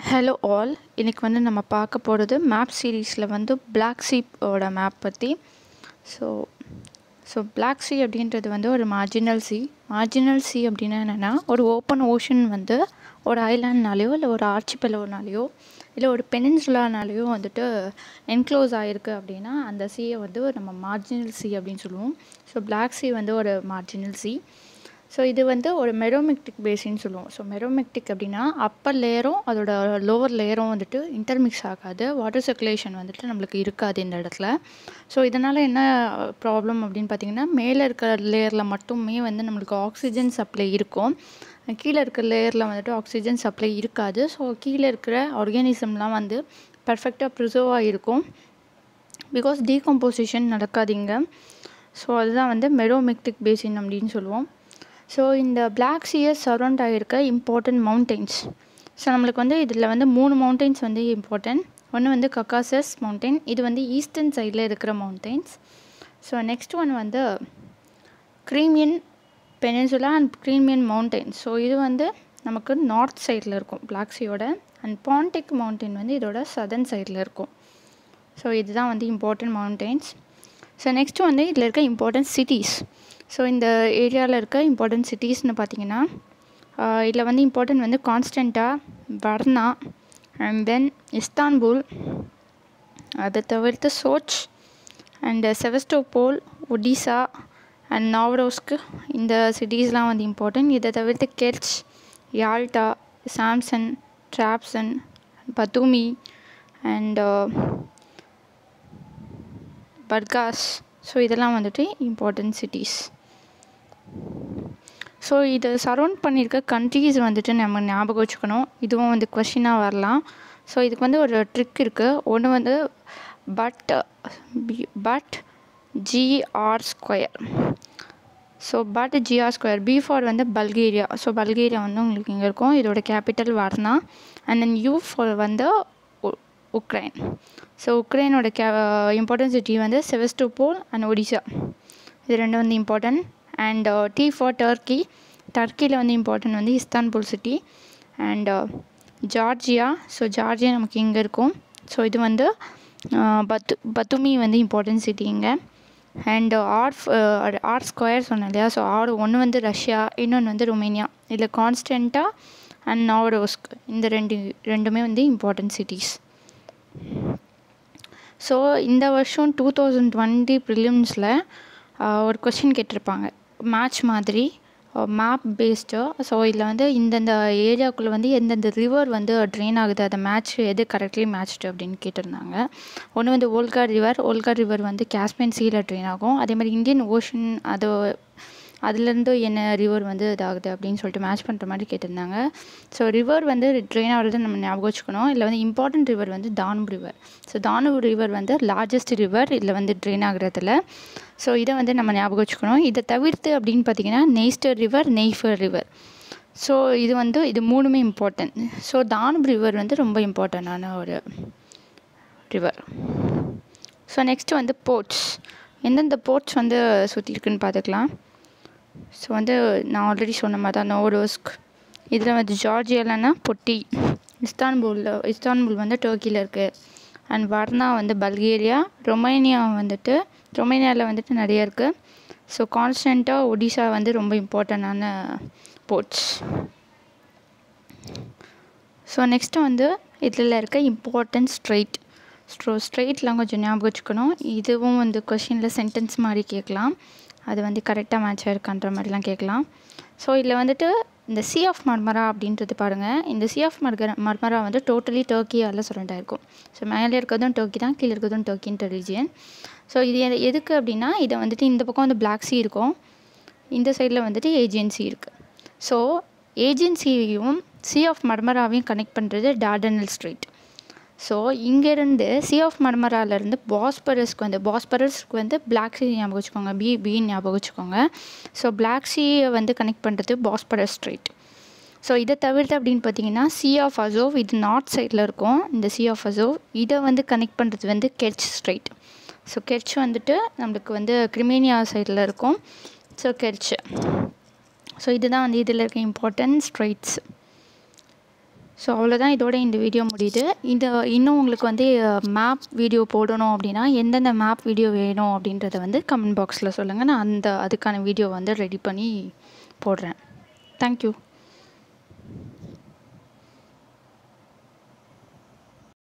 hello all இன்றைக்கி வந்து நம்ம பார்க்க போகிறது மேப் சீரீஸில் வந்து பிளாக் சீப்போட மேப் பற்றி ஸோ ஸோ பிளாக் சி அப்படின்றது வந்து ஒரு மார்ஜினல் சி மார்ஜினல் சி அப்படின்னா என்னென்னா ஒரு ஓப்பன் ஓஷன் வந்து ஒரு ஐலாண்ட்னாலேயோ இல்லை ஒரு ஆர்ச்சிபெலோனாலேயோ இல்லை ஒரு பெனின்சுலானாலேயோ வந்துட்டு என்க்ளோஸ் ஆகிருக்கு அப்படின்னா அந்த சீயை வந்து நம்ம மார்ஜினல் சி அப்படின்னு சொல்லுவோம் ஸோ பிளாக் சி வந்து ஒரு மார்ஜினல் சி ஸோ இது வந்து ஒரு மெரோமெக்டிக் பேசின்னு சொல்லுவோம் ஸோ மெரோமெக்டிக் அப்படின்னா அப்பர் லேயரும் அதோட லோவர் லேயரும் வந்துட்டு இன்டர்மிக்ஸ் ஆகாது வாட்டர் சர்க்குலேஷன் வந்துட்டு நம்மளுக்கு இருக்காது இந்த இடத்துல ஸோ இதனால் என்ன ப்ராப்ளம் அப்படின்னு பார்த்தீங்கன்னா மேலே இருக்கிற லேயரில் மட்டுமே வந்து நம்மளுக்கு ஆக்சிஜன் சப்ளை இருக்கும் கீழே இருக்கிற லேயரில் வந்துட்டு ஆக்சிஜன் சப்ளை இருக்காது ஸோ கீழே இருக்கிற ஆர்கானிசம்லாம் வந்து பர்ஃபெக்டாக ப்ரிசர்வ் ஆகிருக்கும் பிகாஸ் டீகம்போசிஷன் நடக்காதீங்க ஸோ அதுதான் வந்து மெரோமெக்டிக் பேசின் அப்படின்னு சொல்லுவோம் ஸோ இந்த பிளாக் சியர் சரௌண்ட் ஆகியிருக்க இம்பார்ட்டண்ட் மவுண்டெயின்ஸ் ஸோ நம்மளுக்கு வந்து இதில் வந்து மூணு மவுண்டெயின்ஸ் வந்து இம்பார்ட்டன்ட் ஒன்று வந்து கக்காசஸ் மவுண்டெயின் இது வந்து ஈஸ்டர்ன் சைடில் இருக்கிற மவுண்டெயின்ஸ் ஸோ நெக்ஸ்ட் ஒன் வந்து Crimean peninsula and Crimean mountain so இது வந்து நமக்கு நார்த் சைடில் இருக்கும் பிளாக் சியோட அண்ட் பாண்டிக் மவுண்டெயின் வந்து இதோட சதர்ன் சைடில் இருக்கும் ஸோ இதுதான் வந்து இம்பார்ட்டன்ட் மவுண்டெயின்ஸ் ஸோ நெக்ஸ்ட் வந்து இதில் இருக்க இம்பார்ட்டன்ட் சிட்டிஸ் ஸோ இந்த ஏரியாவில் இருக்க இம்பார்ட்டன்ட் சிட்டிஸ்னு பார்த்தீங்கன்னா இதில் வந்து இம்பார்ட்டன்ட் வந்து Constanta Varna and then Istanbul அதை தவிர்த்து Sochi and Sevastopol Odessa and நாவரோஸ்க்கு இந்த சிட்டிஸ்லாம் வந்து இம்பார்ட்டன்ட் இதை தவிர்த்து Kerch Yalta Samsun Trabzon Batumi and Burgas so இதெல்லாம் வந்துட்டு இம்பார்ட்டன்ட் சிட்டிஸ் ஸோ இதை சரௌண்ட் பண்ணியிருக்க கண்ட்ரீஸ் வந்துட்டு நம்ம ஞாபகம் வச்சுக்கணும் இதுவும் வந்து கொஷினாக வரலாம் ஸோ இதுக்கு வந்து ஒரு ட்ரிக் இருக்குது ஒன்று வந்து but but G R square so but G R square B for வந்து பல்கேரியா ஸோ பல்கேரியா வந்து உங்களுக்கு இங்கே இருக்கும் இதோட capital Varna and then U for வந்து உக்ரைன் ஸோ உக்ரைனோட கே இம்பார்ட்டன்ட் சிட்டி வந்து செவஸ்டோபோல் அண்ட் ஒடிசா இது ரெண்டும் வந்து important and T for Turkey டர்க்கியில் வந்து இம்பார்ட்டன்ட் வந்து Istanbul city and Georgia so Georgia நமக்கு இங்கே இருக்கும் ஸோ இது வந்து பத்து பத்துமி வந்து இம்பார்ட்டன்ட் சிட்டி இங்கே அண்ட் ஆர் ஆர் ஸ்கொயர் சொன்னேன் இல்லையா ஸோ ஆர் ஒன்று வந்து ரஷ்யா இன்னொன்று வந்து ரொமேனியா இதில் கான்ஸ்டண்ட்டா அண்ட் நாவரோஸ்க் இந்த ரெண்டு ரெண்டுமே வந்து இம்பார்ட்டன்ட் சிட்டிஸ் ஸோ இந்த வருஷம் டூ தௌசண்ட் டுவெண்ட்டி ப்ரிலிம்ஸில் ஒரு கொஷின் கேட்டிருப்பாங்க மேட்ச் மாதிரி மேப் பேஸ்டு ஸோ இதில் வந்து இந்தந்த ஏரியாவுக்குள்ளே வந்து எந்தெந்த ரிவர் வந்து ட்ரெயின் ஆகுது அதை மேட்ச் எது கரெக்ட்லி மேட்ச்டு அப்படின்னு கேட்டிருந்தாங்க ஒன்று வந்து ஓல்கா ரிவர் ஓல்கா ரிவர் வந்து காஸ்பியன் சீல ட்ரெயின் ஆகும் அதே மாதிரி இந்தியன் ஓஷன் அது அதுலேருந்து என்ன ரிவர் வந்து இதாகுது அப்படின்னு சொல்லிட்டு மேட்ச் பண்ணுற மாதிரி கேட்டிருந்தாங்க ஸோ ரிவர் வந்து ட்ரெயின் ஆகிறது நம்ம ஞாபகம் வச்சுக்கணும் இதில் வந்து இம்பார்ட்டன்ட் ரிவர் வந்து Danube river so Danube river வந்து லார்ஜஸ்ட் ரிவர் இதில் வந்து ட்ரெயின் ஆகுறதுல ஸோ இதை வந்து நம்ம ஞாபகம் வச்சுக்கணும் இதை தவிர்த்து அப்படின்னு பார்த்தீங்கன்னா Dniester river Dnieper river so இது வந்து இது மூணுமே இம்பார்ட்டன்ட் ஸோ தானூப் ரிவர் வந்து ரொம்ப இம்பார்ட்டண்டான ஒரு ரிவர் ஸோ நெக்ஸ்ட் வந்து போர்ட்ஸ் எந்தெந்த போர்ட்ஸ் வந்து சுற்றி இருக்குன்னு பார்த்துக்கலாம் ஸோ வந்து நான் ஆல்ரெடி சொன்ன மாதிரி தான் நோரோஸ்க் இதில் வந்து ஜார்ஜியாலன்னா பொட்டி இஸ்தான்புலில் இஸ்தான்புல் வந்து டர்க்கியில் இருக்குது அண்ட் வர்னா வந்து பல்கேரியா ரொமேனியா வந்துட்டு ரொமேனியாவில் வந்துட்டு நிறைய இருக்குது ஸோ கான்ஸ்டண்ட்டாக ஒடிசா வந்து ரொம்ப இம்பார்ட்டண்டான போர்ட்ஸ் ஸோ நெக்ஸ்ட்டு வந்து இதில் இருக்க இம்பார்ட்டன்ட் ஸ்ட்ரெயிட் ஸ்ட்ரோ ஸ்ட்ரெயிட்லாம் கொஞ்சம் ஞாபகம் வச்சுக்கணும் இதுவும் வந்து கொஷினில் சென்டென்ஸ் மாதிரி கேட்கலாம் அது வந்து கரெக்டாக மேட்ச் ஆயிருக்கான்ற மாதிரிலாம் கேட்கலாம் ஸோ இதில் வந்துட்டு இந்த சி ஆஃப் மர்மரா அப்படின்றது பாருங்கள் இந்த சி ஆஃப் மர்கர மர்மரா வந்து டோட்டலி டர்க்கியால் சரௌண்ட் ஆயிருக்கும் ஸோ மேலே இருக்கிறதும் டர்க்கி தான் கீழே இருக்கிறதும் டர்க்கின்ற ரீஜியன் ஸோ இது எதுக்கு அப்படின்னா இதை வந்துட்டு இந்த பக்கம் வந்து பிளாக் சி இருக்கும் இந்த சைடில் வந்துட்டு ஏஜென்சி இருக்குது ஸோ ஏஜென்சியையும் சி ஆஃப் மர்மராவையும் கனெக்ட் பண்ணுறது டார்டனல் ஸ்ட்ரீட் ஸோ இங்கேருந்து சி ஆஃப் மர்மராலேருந்து பாஸ்பரஸ்க்கு வந்து பாஸ்பரஸ்க்கு வந்து பிளாக் சி ஞாபகம் வச்சுக்கோங்க பி பின்னு ஞாபகம் வச்சுக்கோங்க ஸோ பிளாக் சியை வந்து கனெக்ட் பண்ணுறது பாஸ்பரஸ் ஸ்ட்ரீட் ஸோ இதை தவிர்த்து அப்படின்னு பார்த்தீங்கன்னா சி ஆஃப் அசோவ் இது நார்த் சைடில் இருக்கும் இந்த சி ஆஃப் அசோவ் இதை வந்து கனெக்ட் பண்ணுறது வந்து கெர்ச் ஸ்ட்ரைட் ஸோ கெர்ச் வந்துட்டு நம்மளுக்கு வந்து கிரிமேனியா சைடில் இருக்கும் ஸோ கெர்ச் ஸோ இதுதான் வந்து இதில் இருக்க இம்பார்ட்டன்ட் ஸ்ட்ரைட்ஸ் ஸோ அவ்வளோதான் இதோட இந்த வீடியோ முடியுது இந்த இன்னும் உங்களுக்கு வந்து மேப் வீடியோ போடணும் அப்படின்னா எந்தெந்த மேப் வீடியோ வேணும் அப்படின்றத வந்து கமெண்ட் பாக்ஸில் சொல்லுங்கள் நான் அந்த அதுக்கான வீடியோ வந்து ரெடி பண்ணி போடுறேன் தேங்க்யூ